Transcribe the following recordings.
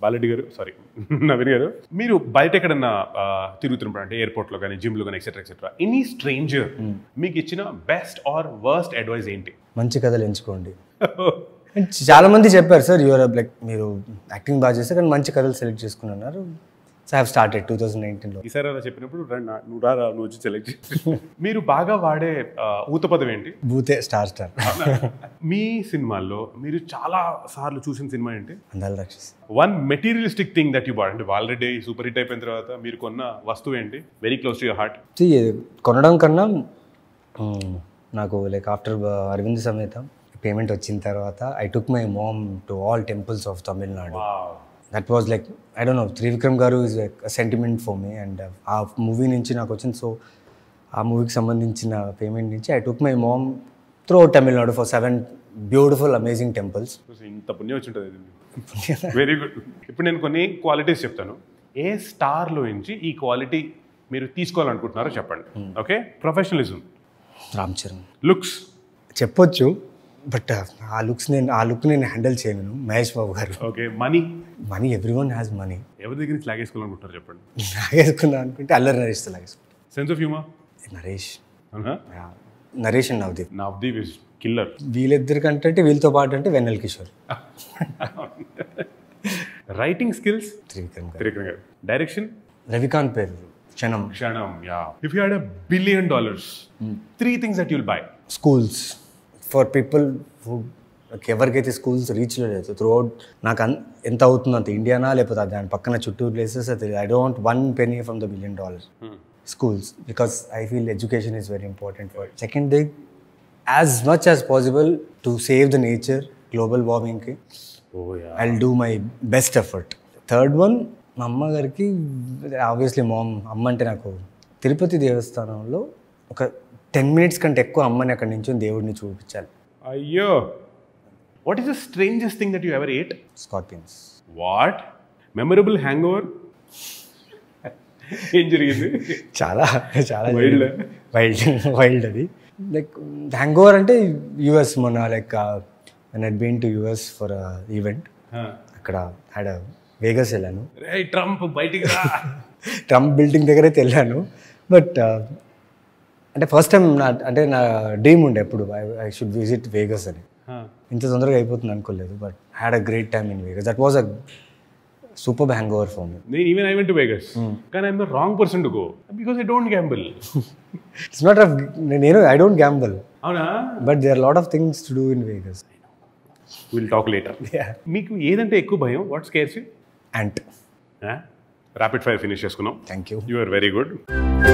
బాలరెడ్డి గారు సారీ నవీన్ గారు మీరు బయట ఎక్కడన్నా ఆ, తిరుగుతున్నప్పుడు అంటే ఎయిర్పోర్ట్లో కానీ జిమ్లో కానీ ఎక్సెట్రా ఎక్సెట్రా ఎనీ స్ట్రేంజర్ మీకు ఇచ్చిన బెస్ట్ ఆర్ వర్స్ట్ అడ్వైస్ ఏంటి మంచి కథలు ఎంచుకోండి And చాలా మంది చెప్పారు సార్ యువర్ లైక్ మీరు యాక్టింగ్ బాగా చేస్తే కానీ మంచి కథలు సెలెక్ట్ చేసుకున్నారు so have started two thousand నైన్టీన్లో ఈసారి అలా చెప్పినప్పుడు రా నా- నువ్వు రా రా, నువ్వు వచ్చి సెలెక్ట్ చేసి మీరు బాగా వాడే ఆ, ఊత పదం ఏంటి భూతే స్టార్ స్టార్ మీ సినిమాల్లో మీరు చాలా సార్లు చూసిన సినిమా ఏంటి Andala Rakshas one materialistic thing that you bought అంటే ఆల్రెడీ సూపర్ హిట్ అయిపోయిన తర్వాత మీరు కొన్న వస్తువు ఏంటి very close to your heart See, కొనడం కన్నా మ్, నాకు లైక్ ఆఫ్టర్ అరవింద్ సమేత పేమెంట్ వచ్చిన తర్వాత I took my mom to all temples of Tamil Nadu that was like I don't know Trivikram garu is like sentiment for me and ఆ మూవీ నుంచి నాకు వచ్చింది సో ఆ మూవీకి సంబంధించిన పేమెంట్ నుంచి I took my mom through Tamil Nadu for seven beautiful amazing temples ఇంత పుణ్యం వచ్చి ఉంటుంది వెరీ గుడ్ ఇప్పుడు నేను కొన్ని క్వాలిటీస్ చెప్తాను ఏ స్టార్లో నుంచి ఈ క్వాలిటీ మీరు తీసుకోవాలనుకుంటున్నారో చెప్పండి okay professionalism Ram Charan looks చెప్పొచ్చు బట్ ఆ లుక్స్ నేను ఆ లుక్ నేను హ్యాండిల్ చేయను Mahesh Babu garu okay money money everyone has money ఎవరి దగ్గర నుంచి లాగేసుకోవాలనుకుంటున్నారు చెప్పండి లాగేసుకుందాం అనుకుంటే అల్లరి నరేష్తో లాగేసుకుంటా sense of humour Naresh Yeah. Naresh and Navdeep Navdeep is killer వీళ్ళిద్దరి కంటే అంటే వీళ్ళతో పాటు అంటే వెన్నెల్ కిషోర్ రైటింగ్ స్కిల్స్ త్రివిక్రమ్ గారు త్రికరణ గారు డైరెక్షన్ రవికాంత్ పేరు Kshanam Kshanam yeah if you had a billion dollars three things that you'll buy schools for people who ఎవరికైతే స్కూల్స్ రీచ్లో లేదు త్రూ అవుట్ నాకు అన్ ఎంత అవుతుందో అంత ఇండియానా లేకపోతే దాని పక్కన చుట్టూ ప్లేసెస్ అది I don't one penny from the billion dollar schools because I feel education is very important for it. Second thing, as much as possible to save the nature, global warming ki, oh yeah I'll do my best effort. Third one మా అమ్మగారికి obviously ma'am అమ్మ అంటే నాకు తిరుపతి దేవస్థానంలో ఒక ten minutes కంటే ఎక్కువ అమ్మని అక్కడి నుంచి దేవుడిని చూపించాలి అయ్యో what is the strangest thing that you ever ate scorpions what memorable hangover ఏం జరిగింది చాలా చాలా Wild. వైల్డ్ వైల్డ్ అది లైక్ హ్యాంగ్ ఓవర్ అంటే యుఎస్ మొన్న లైక్ నేను I'd been to US for event అక్కడ హ్యాడ్ వేగస్ వెళ్ళాను రే ట్రంప్ బయటికి రా ట్రంప్ బిల్డింగ్ దగ్గర అయితే వెళ్ళాను బట్ అంటే ఫస్ట్ టైం నా అంటే నా డ్రీమ్ ఉండే ఎప్పుడు ఐ షుడ్ విజిట్ వేగస్ అని ఇంత తొందరగా అయిపోతుంది అనుకోలేదు but had a great time in Vegas that was a super hangover for me నేను even I went to Vegas కానీ I'm the wrong person to go because I don't gamble it's not నేను I don't gamble అవునా but they are lot of things to do in Vegas will talk later మీకు ఏదంటే ఎక్కువ భయం what scares you and rapid fire finish చేసుకున్నాం thank you you are very good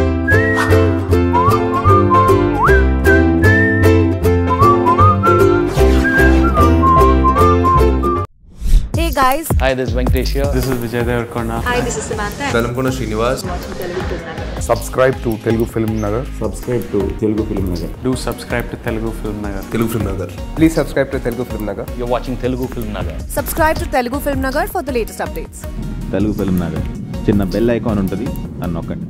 Hey guys, Hi, this is Venkatesh here. This is Vijay Devarkonda. hi, this is Samantha. Velankonda Srinivas subscribe to Telugu Film Nagar. Do subscribe to Telugu Film Nagar. Telugu film Nagar Please subscribe to Telugu Film Nagar. You're watching Telugu Film Nagar. Subscribe to Telugu Film Nagar for the latest updates. Telugu film Nagar చిన్న bell icon ఉంటుంది అని నొక్కండి